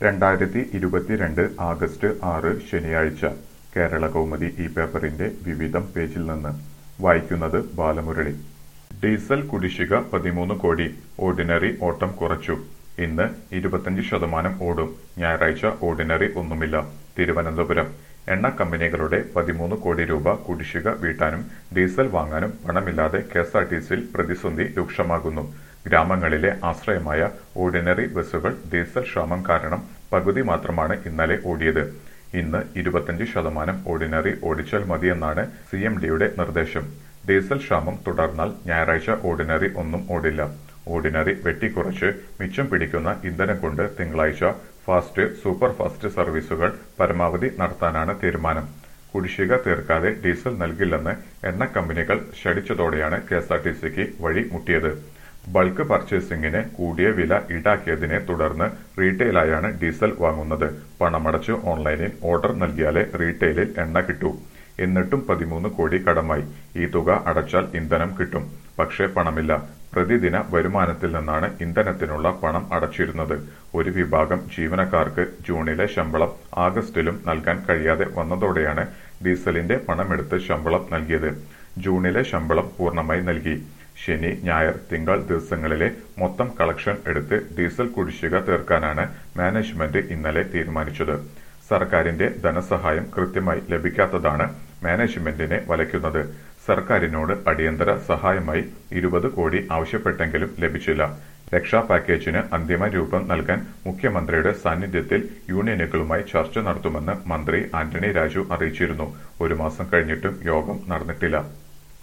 രണ്ടായിരത്തി ഇരുപത്തിരണ്ട് ആഗസ്റ്റ് ആറ് ശനിയാഴ്ച കേരളകൗമുദി ഈ പേപ്പറിന്റെ വിവിധം പേജിൽ നിന്ന് വായിക്കുന്നത് ബാലമുരളി ഡീസൽ കുടിശ്ശിക പതിമൂന്ന് കോടി ഓർഡിനറി ഓട്ടം കുറച്ചു ഇന്ന് ഇരുപത്തഞ്ച് ശതമാനം ഓടും ഞായറാഴ്ച ഓർഡിനറി ഒന്നുമില്ല തിരുവനന്തപുരം എണ്ണ കമ്പനികളുടെ പതിമൂന്ന് കോടി രൂപ കുടിശ്ശിക വീട്ടാനും ഡീസൽ വാങ്ങാനും പണമില്ലാതെ കെഎസ്ആർടിസിയിൽ പ്രതിസന്ധി രൂക്ഷമാകുന്നു ഗ്രാമങ്ങളിലെ ആശ്രയമായ ഓർഡിനറി ബസ്സുകൾ ഡീസൽ ക്ഷാമം കാരണം പകുതി മാത്രമാണ് ഇന്നലെ ഓടിയത് ഇന്ന് ഇരുപത്തഞ്ച് ശതമാനം ഓർഡിനറി ഓടിച്ചാൽ മതിയെന്നാണ് സി എം ഡിയുടെ നിർദ്ദേശം ഡീസൽ ക്ഷാമം തുടർന്നാൽ ഞായറാഴ്ച ഓർഡിനറി ഒന്നും ഓടില്ല ഓർഡിനറി വെട്ടിക്കുറച്ച് മിച്ചം പിടിക്കുന്ന ഇന്ധനം കൊണ്ട് തിങ്കളാഴ്ച ഫാസ്റ്റ് സൂപ്പർ ഫാസ്റ്റ് സർവീസുകൾ പരമാവധി നടത്താനാണ് തീരുമാനം കുടിശ്ശിക തീർക്കാതെ ഡീസൽ നൽകില്ലെന്ന് എണ്ണ കമ്പനികൾ ശടിച്ചതോടെയാണ് കെഎസ്ആർടിസിക്ക് വഴി മുട്ടിയത് ബൾക്ക് പർച്ചേസിംഗിന് കൂടിയ വില ഈടാക്കിയതിനെ തുടർന്ന് റീറ്റെയിലായാണ് ഡീസൽ വാങ്ങുന്നത് പണമടച്ച് ഓൺലൈനിൽ ഓർഡർ നൽകിയാലേ റീറ്റെയിലിൽ എണ്ണ കിട്ടൂ എന്നിട്ടും പതിമൂന്ന് കോടി കടമായി ഈ തുക അടച്ചാൽ ഇന്ധനം കിട്ടും പക്ഷേ പണമില്ല പ്രതിദിന വരുമാനത്തിൽ നിന്നാണ് ഇന്ധനത്തിനുള്ള പണം അടച്ചിരുന്നത് ഒരു വിഭാഗം ജീവനക്കാർക്ക് ജൂണിലെ ശമ്പളം ആഗസ്റ്റിലും നൽകാൻ കഴിയാതെ വന്നതോടെയാണ് ഡീസലിന്റെ പണമെടുത്ത് ശമ്പളം നൽകിയത് ജൂണിലെ ശമ്പളം പൂർണ്ണമായി നൽകി ശനി ഞായർ തിങ്കൾ ദിവസങ്ങളിലെ മൊത്തം കളക്ഷൻ എടുത്ത് ഡീസൽ കുടിശ്ശിക തീർക്കാനാണ് മാനേജ്മെന്റ് ഇന്നലെ തീരുമാനിച്ചത് സർക്കാരിന്റെ ധനസഹായം കൃത്യമായി ലഭിക്കാത്തതാണ് മാനേജ്മെന്റിനെ വലയ്ക്കുന്നത് സർക്കാരിനോട് അടിയന്തര സഹായമായി ഇരുപത് കോടി ആവശ്യപ്പെട്ടെങ്കിലും ലഭിച്ചില്ല രക്ഷാ പാക്കേജിന് അന്തിമ രൂപം നൽകാൻ മുഖ്യമന്ത്രിയുടെ സാന്നിധ്യത്തിൽ യൂണിയനുകളുമായി ചർച്ച നടത്തുമെന്ന് മന്ത്രി ആന്റണി രാജു അറിയിച്ചിരുന്നു ഒരു മാസം കഴിഞ്ഞിട്ടും യോഗം നടന്നിട്ടില്ല